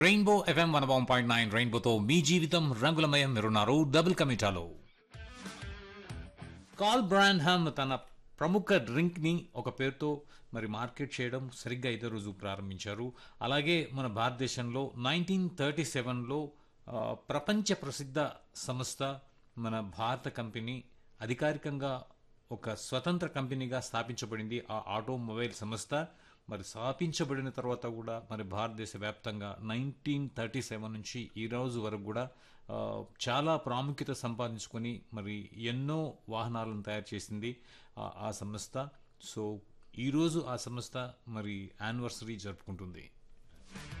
rainbow FM one one point nine రెయిన్బోతో మీ జీవితం రంగులమయం మీరున్నారు డబుల్ కమిటాలో కాల్ బ్రాండ్హామ్ తన ప్రముఖ డ్రింక్ ని ఒక పేరుతో మరి మార్కెట్ చేయడం సరిగ్గా ఇదే రోజు ప్రారంభించారు అలాగే మన భారతదేశంలో నైన్టీన్ థర్టీ సెవెన్లో ప్రపంచ ప్రసిద్ధ సంస్థ మన భారత కంపెనీ అధికారికంగా ఒక స్వతంత్ర కంపెనీగా స్థాపించబడింది ఆ ఆటోమొబైల్ సంస్థ మరి స్థాపించబడిన తర్వాత కూడా మరి భారతదేశ వ్యాప్తంగా నైన్టీన్ థర్టీ సెవెన్ నుంచి ఈ రోజు వరకు కూడా ఆ, చాలా ప్రాముఖ్యత సంపాదించుకొని మరి ఎన్నో వాహనాలను తయారు చేసింది ఆ- ఆ సంస్థ సో ఈరోజు ఆ సంస్థ మరి యానివర్సరీ జరుపుకుంటుంది